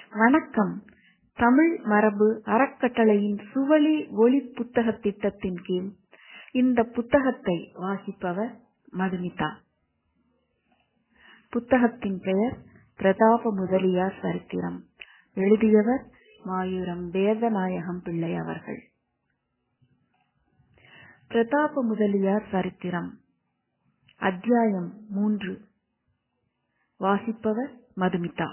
வணக்கம் தமிழ் மரபு அறக்கட்டளையின் சுவழி ஒலி புத்தகத் திட்டத்தின் கீழ் இந்த புத்தகத்தை வாசிப்பவர் மதுமிதா புத்தகத்தின் பெயர் பிரதாப முதலியார் சரித்திரம் எழுதியவர் மாயூரம் வேதநாயகம் பிள்ளை அவர்கள் பிரதாப முதலியார் சரித்திரம் அத்தியாயம் மூன்று வாசிப்பவர் மதுமிதா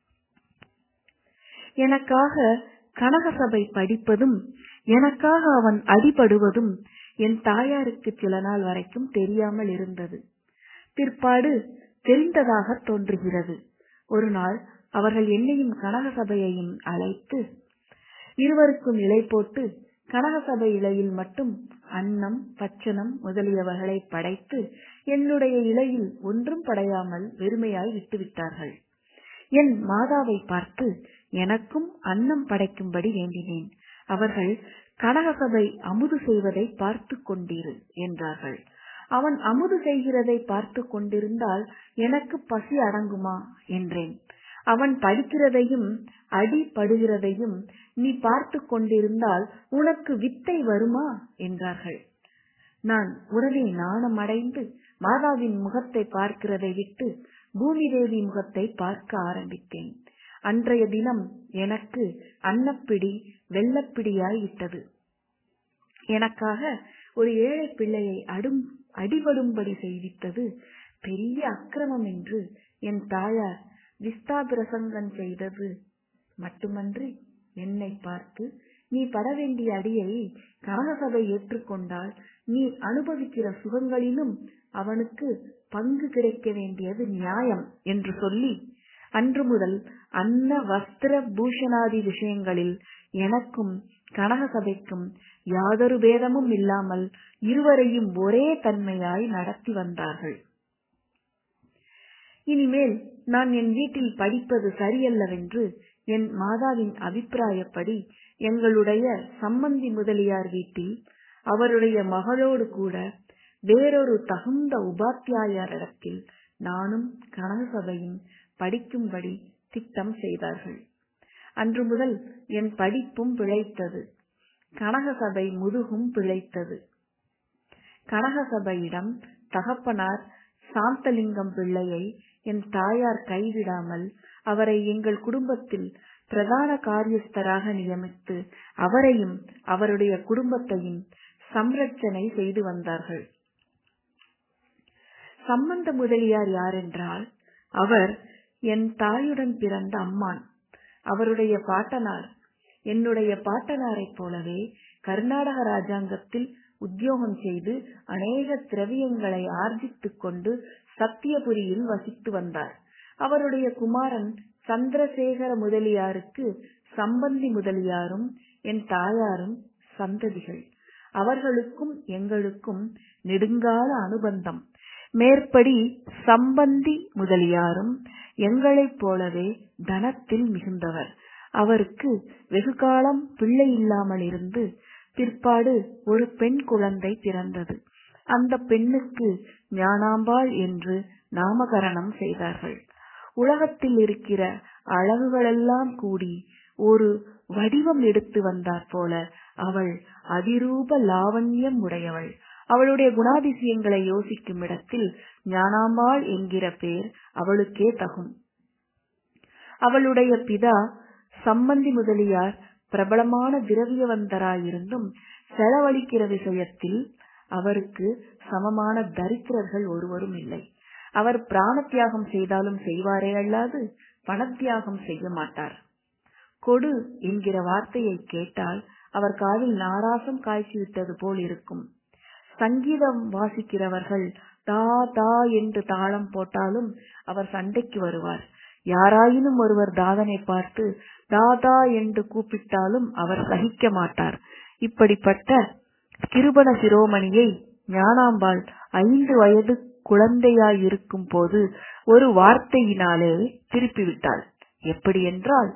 எனக்காக கனகசபை படிப்பதும் எனக்காக அவன் அடிபடுவதும் என் தாயாருக்கு சில நாள் வரைக்கும் தெரியாமல் இருந்தது பிற்பாடு தெரிந்ததாக தோன்றுகிறது ஒரு நாள் அவர்கள் என்னையும் கனகசபையையும் அழைத்து இருவருக்கும் இலை போட்டு கனகசபை இலையில் மட்டும் அன்னம் பச்சனம் முதலியவர்களை படைத்து என்னுடைய இலையில் ஒன்றும் படையாமல் வெறுமையாய் விட்டுவிட்டார்கள் என் மாதாவை பார்த்து எனக்கும் அன்னம் படைக்கும்படி வேண்டினேன் அவர்கள் கனகசபை அமுது செய்வதை பார்த்து கொண்டிரு என்றார்கள் அவன் அமுது செய்கிறதை பார்த்து கொண்டிருந்தால் எனக்கு பசி அடங்குமா என்றேன் அவன் படிக்கிறதையும் அடி படுகிறதையும் நீ பார்த்து கொண்டிருந்தால் உனக்கு வித்தை வருமா என்றார்கள் நான் உடனே நாணம் அடைந்து மாதாவின் முகத்தை பார்க்கிறதை விட்டு பூமி தேவி முகத்தை பார்க்க ஆரம்பித்தேன் அன்றைய தினம் எனக்கு அன்னப்பிடி வெள்ளப்பிடியாய் விட்டது எனக்காக ஒரு ஏழை பிள்ளையை அடும் அடிபடும்படி செய்வித்தது பெரிய அக்கிரமம் என்று என் தாயார் விஸ்தாபிரசங்கம் செய்தது மட்டுமன்றி என்னை பார்த்து நீ பட வேண்டிய அடியை கனகசபை ஏற்றுக்கொண்டால் நீ அனுபவிக்கிற சுகங்களிலும் அவனுக்கு பங்கு கிடைக்க வேண்டியது நியாயம் என்று சொல்லி அன்று முதல் அன்ன வஸ்திர பூஷணாதி விஷயங்களில் எனக்கும் கனகசபைக்கும் யாதொரு பேதமும் இல்லாமல் இருவரையும் ஒரே தன்மையாய் நடத்தி வந்தார்கள் இனிமேல் நான் என் வீட்டில் படிப்பது சரியல்லவென்று என் மாதாவின் அபிப்பிராயப்படி எங்களுடைய சம்மந்தி முதலியார் வீட்டில் அவருடைய மகளோடு கூட வேறொரு தகுந்த உபாத்தியாயரிடத்தில் நானும் கனகசபையும் படிக்கும்படி திட்டம் செய்தார்கள் அன்று முதல் என் படிப்பும் பிழைத்தது கனகசபை முதுகும் பிழைத்தது கனகசபையிடம் தகப்பனார் சாந்தலிங்கம் பிள்ளையை என் தாயார் கைவிடாமல் அவரை எங்கள் குடும்பத்தில் பிரதான காரியஸ்தராக நியமித்து அவரையும் அவருடைய குடும்பத்தையும் சம்ரட்சணை செய்து வந்தார்கள் சம்பந்த முதலியார் யாரென்றால் அவர் என் தாயுடன் பிறந்த அம்மான் அவருடைய பாட்டனார் என்னுடைய பாட்டனாரைப் போலவே கர்நாடக ராஜாங்கத்தில் உத்தியோகம் செய்து அநேக திரவியங்களை ஆர்ஜித்துக் கொண்டு சத்தியபுரியில் வசித்து வந்தார் அவருடைய குமாரன் சந்திரசேகர முதலியாருக்கு சம்பந்தி முதலியாரும் என் தாயாரும் சந்ததிகள் அவர்களுக்கும் எங்களுக்கும் நெடுங்கால அனுபந்தம் மேற்படி சம்பந்தி முதலியாரும் எங்களைப் போலவே தனத்தில் மிகுந்தவர் அவருக்கு வெகு காலம் பிள்ளை இல்லாமல் இருந்து பிற்பாடு ஒரு பெண் குழந்தை பிறந்தது அந்த பெண்ணுக்கு ஞானாம்பாள் என்று நாமகரணம் செய்தார்கள் உலகத்தில் இருக்கிற அழகுகளெல்லாம் கூடி ஒரு வடிவம் எடுத்து வந்தார் போல அவள் அதிரூப லாவண்யம் உடையவள் அவளுடைய குணாதிசயங்களை யோசிக்கும் இடத்தில் ஞானாம்பாள் என்கிற பேர் அவளுக்கே தகும் அவளுடைய பிதா சம்பந்தி முதலியார் பிரபலமான திரவியவந்தராயிருந்தும் செலவழிக்கிற விஷயத்தில் அவருக்கு சமமான தரித்திரர்கள் ஒருவரும் இல்லை அவர் பிராண தியாகம் செய்தாலும் செய்வாரே அல்லாது பணத்தியாகம் செய்ய மாட்டார் கொடு என்கிற வார்த்தையை கேட்டால் அவர் காதில் நாராசம் காய்ச்சி விட்டது போல் இருக்கும் சங்கீதம் வாசிக்கிறவர்கள் தா தா என்று தாளம் போட்டாலும் அவர் சண்டைக்கு வருவார் யாராயினும் ஒருவர் தாதனை பார்த்து தாதா என்று கூப்பிட்டாலும் அவர் சகிக்க மாட்டார் இப்படிப்பட்ட கிருபண சிரோமணியை ஞானாம்பாள் ஐந்து வயது குழந்தையாயிருக்கும் போது ஒரு வார்த்தையினாலே திருப்பிவிட்டாள் எப்படி என்றால்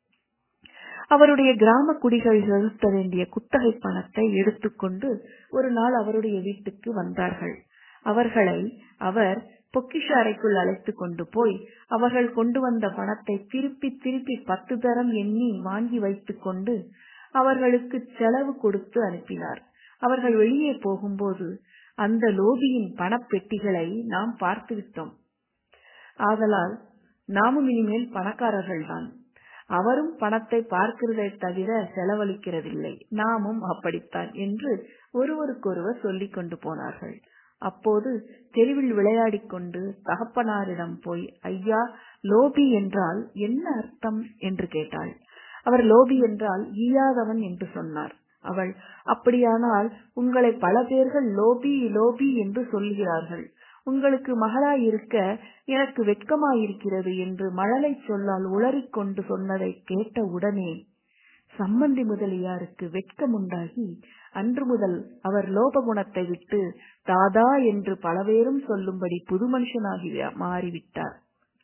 அவருடைய கிராம குடிகள் செலுத்த வேண்டிய குத்தகை பணத்தை எடுத்துக்கொண்டு ஒரு நாள் அவருடைய வீட்டுக்கு வந்தார்கள் அவர்களை அவர் பொக்கிஷ அறைக்குள் அழைத்து கொண்டு போய் அவர்கள் கொண்டு வந்த பணத்தை திருப்பி திருப்பி பத்து தரம் எண்ணி வாங்கி வைத்துக் கொண்டு அவர்களுக்கு செலவு கொடுத்து அனுப்பினார் அவர்கள் வெளியே போகும்போது அந்த லோபியின் பணப்பெட்டிகளை நாம் பார்த்துவிட்டோம் ஆதலால் நாமும் இனிமேல் பணக்காரர்கள்தான் அவரும் பணத்தை பார்க்கிறதை தவிர செலவழிக்கிறதில்லை நாமும் அப்படித்தான் என்று ஒருவருக்கொருவர் சொல்லிக் கொண்டு போனார்கள் அப்போது தெருவில் விளையாடிக் கொண்டு தகப்பனாரிடம் போய் ஐயா லோபி என்றால் என்ன அர்த்தம் என்று கேட்டாள் அவர் லோபி என்றால் ஈயாதவன் என்று சொன்னார் அவள் அப்படியானால் உங்களை பல பேர்கள் லோபி லோபி என்று சொல்கிறார்கள் உங்களுக்கு மகளாயிருக்க எனக்கு வெட்கமாயிருக்கிறது என்று மழலை சொல்லால் உளறிக் கொண்டு சொன்னதை கேட்ட உடனே சம்மந்தி முதலியாருக்கு வெட்கம் உண்டாகி அன்று முதல் அவர் லோப குணத்தை விட்டு தாதா என்று பலவேரும் சொல்லும்படி புது மனுஷனாகி மாறிவிட்டார்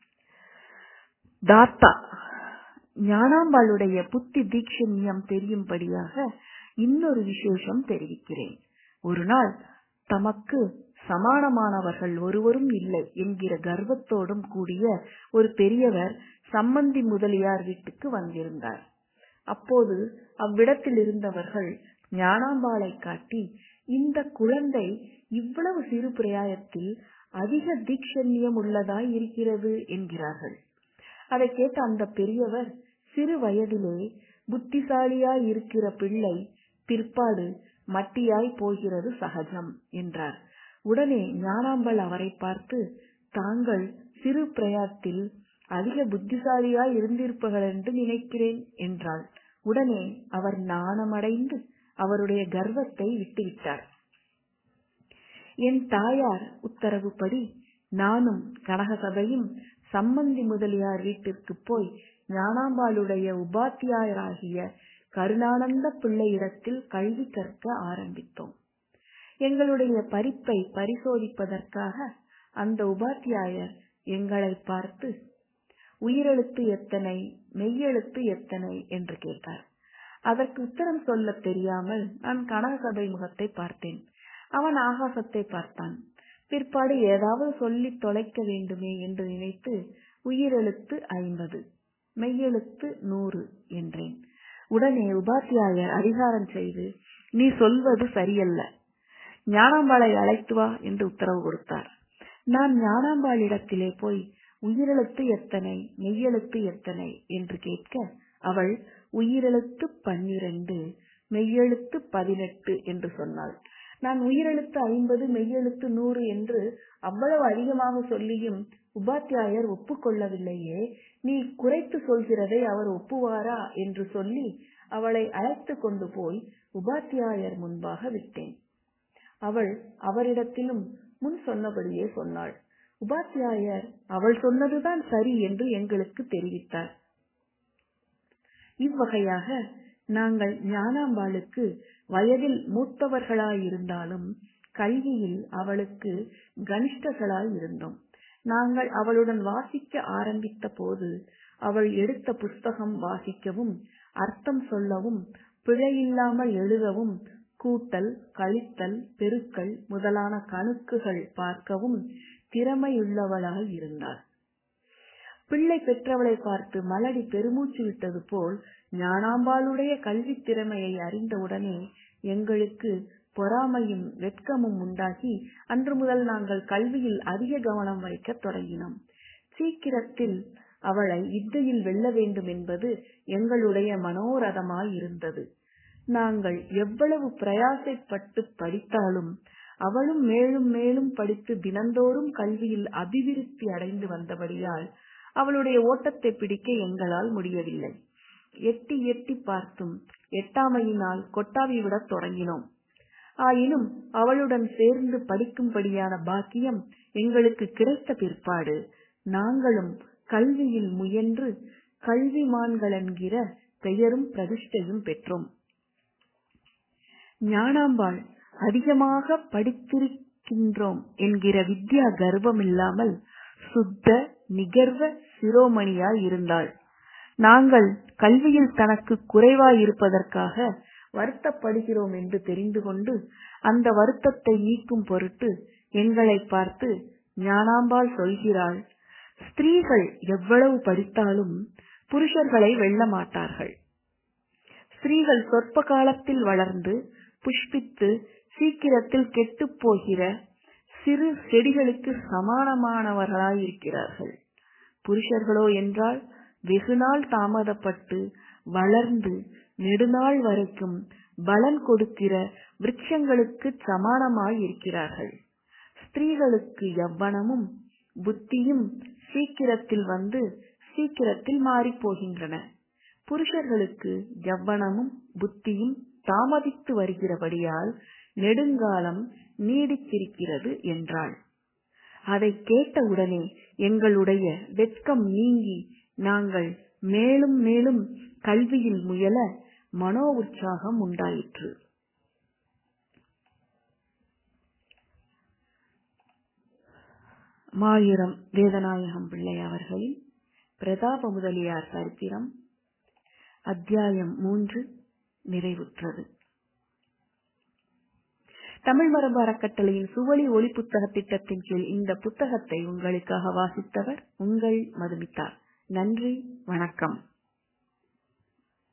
தாத்தா ஞானாம்பாளுடைய புத்தி தீட்சண்யம் தெரியும்படியாக இன்னொரு விசேஷம் தெரிவிக்கிறேன் ஒரு நாள் தமக்கு சமானமானவர்கள் ஒருவரும் இல்லை என்கிற கர்வத்தோடும் கூடிய ஒரு பெரியவர் சம்மந்தி முதலியார் வீட்டுக்கு வந்திருந்தார் அப்போது அவ்விடத்தில் இருந்தவர்கள் ஞானாம்பாளை காட்டி இந்த குழந்தை இவ்வளவு சிறு பிராயத்தில் அதிக தீட்சண்யம் உள்ளதாய் இருக்கிறது என்கிறார்கள் அதை கேட்ட அந்த பெரியவர் சிறு வயதிலே புத்திசாலியாய் இருக்கிற பிள்ளை பிற்பாடு மட்டியாய் போகிறது சகஜம் என்றார் உடனே ஞானாம்பல் அவரை பார்த்து தாங்கள் சிறு பிரயாத்தில் அதிக புத்திசாலியாய் இருந்திருப்பர்கள் என்று நினைக்கிறேன் என்றாள் உடனே அவர் நாணமடைந்து அவருடைய கர்வத்தை விட்டுவிட்டார் என் தாயார் உத்தரவுப்படி நானும் கனகசபையும் சம்மந்தி முதலியார் வீட்டிற்கு போய் ஞானாம்பாளுடைய உபாத்தியாயராகிய கருணானந்த பிள்ளையிடத்தில் கல்வி கற்க ஆரம்பித்தோம் எங்களுடைய பறிப்பை பரிசோதிப்பதற்காக அந்த உபாத்தியாயர் எங்களை பார்த்து உயிரெழுத்து எத்தனை மெய்யெழுத்து எத்தனை என்று கேட்டார் அதற்கு உத்தரம் சொல்ல தெரியாமல் நான் கனகசபை முகத்தை பார்த்தேன் அவன் ஆகாசத்தை பார்த்தான் பிற்பாடு ஏதாவது சொல்லி தொலைக்க வேண்டுமே என்று நினைத்து உயிரெழுத்து ஐம்பது மெய்யெழுத்து நூறு என்றேன் உடனே உபாத்தியாயர் அதிகாரம் செய்து நீ சொல்வது சரியல்ல ஞானாம்பாளை அழைத்து வா என்று உத்தரவு கொடுத்தார் நான் ஞானாம்பாளிடத்திலே போய் உயிரெழுத்து எத்தனை மெய்யெழுத்து எத்தனை என்று கேட்க அவள் உயிரெழுத்து பன்னிரண்டு மெய்யெழுத்து பதினெட்டு என்று சொன்னாள் நான் உயிரெழுத்து ஐம்பது மெய்யெழுத்து நூறு என்று அவ்வளவு அதிகமாக சொல்லியும் உபாத்தியாயர் ஒப்புக்கொள்ளவில்லையே நீ குறைத்து சொல்கிறதை அவர் ஒப்புவாரா என்று சொல்லி அவளை அழைத்து கொண்டு போய் உபாத்தியாயர் முன்பாக விட்டேன் அவள் அவரிடத்திலும் முன் சொன்னபடியே சொன்னாள் உபாத்தியாயர் அவள் சொன்னதுதான் சரி என்று எங்களுக்கு தெரிவித்தார் இவ்வகையாக நாங்கள் ஞானாம்பாளுக்கு வயதில் மூத்தவர்களாயிருந்தாலும் கல்வியில் அவளுக்கு கனிஷ்டர்களாய் இருந்தோம் நாங்கள் அவளுடன் வாசிக்க ஆரம்பித்த போது அவள் எடுத்த புஸ்தகம் வாசிக்கவும் அர்த்தம் சொல்லவும் பிழையில்லாமல் எழுதவும் கூட்டல் கழித்தல் பெருக்கல் முதலான கணக்குகள் பார்க்கவும் திறமையுள்ளவளாய் இருந்தாள் பிள்ளை பெற்றவளை பார்த்து மலடி பெருமூச்சு விட்டது போல் ஞானாம்பாளுடைய கல்வி திறமையை அறிந்தவுடனே எங்களுக்கு பொறாமையும் வெட்கமும் உண்டாகி அன்று முதல் நாங்கள் கல்வியில் அதிக கவனம் வைக்க தொடங்கினோம் சீக்கிரத்தில் அவளை வித்தையில் வெல்ல வேண்டும் என்பது எங்களுடைய மனோரதமாய் இருந்தது நாங்கள் எவ்வளவு பிரயாசைப்பட்டு படித்தாலும் அவளும் மேலும் மேலும் படித்து தினந்தோறும் கல்வியில் அபிவிருத்தி அடைந்து வந்தபடியால் அவளுடைய ஓட்டத்தை பிடிக்க எங்களால் முடியவில்லை எட்டி எட்டி பார்த்தும் எட்டாமையினால் கொட்டாவி விடத் தொடங்கினோம் ஆயினும் அவளுடன் சேர்ந்து படிக்கும்படியான பாக்கியம் எங்களுக்கு கிடைத்த பிற்பாடு நாங்களும் கல்வியில் முயன்று கல்விமான்கள் என்கிற பெயரும் பிரதிஷ்டையும் பெற்றோம் ஞானாம்பாள் அதிகமாக படித்திருக்கின்றோம் என்கிற வித்யா கர்வம் இல்லாமல் சுத்த நிகர்வ சிரோமணியாய் இருந்தாள் நாங்கள் கல்வியில் தனக்கு குறைவாயிருப்பதற்காக வருத்தப்படுகிறோம் என்று தெரிந்து கொண்டு அந்த வருத்தத்தை நீக்கும் பொருட்டு எங்களை பார்த்து ஞானாம்பாள் சொல்கிறாள் ஸ்திரீகள் எவ்வளவு படித்தாலும் புருஷர்களை வெல்ல மாட்டார்கள் ஸ்திரீகள் சொற்ப காலத்தில் வளர்ந்து புஷ்பித்து சீக்கிரத்தில் கெட்டுப் போகிற சிறு செடிகளுக்கு சமானமானவர்களாயிருக்கிறார்கள் புருஷர்களோ என்றால் வெகுநாள் தாமதப்பட்டு வளர்ந்து நெடுநாள் வரைக்கும் பலன் கொடுக்கிற விருட்சங்களுக்கு சமானமாய் இருக்கிறார்கள் ஸ்திரீகளுக்கு எவ்வனமும் புத்தியும் சீக்கிரத்தில் வந்து சீக்கிரத்தில் மாறிப் போகின்றன புருஷர்களுக்கு எவ்வனமும் புத்தியும் தாமதித்து வருகிறபடியால் நெடுங்காலம் நீடித்திருக்கிறது என்றாள் அதை கேட்டவுடனே எங்களுடைய வெட்கம் நீங்கி நாங்கள் மேலும் மேலும் கல்வியில் முயல மனோ உற்சாகம் உண்டாயிற்று மாயூரம் வேதநாயகம் பிள்ளை அவர்களின் பிரதாப முதலியார் சரித்திரம் அத்தியாயம் மூன்று நிறைவுற்றது தமிழ் மரபு அறக்கட்டளையின் சுவழி ஒளி புத்தக திட்டத்தின் கீழ் இந்த புத்தகத்தை உங்களுக்காக வாசித்தவர் உங்கள் மதுமிதா நன்றி வணக்கம்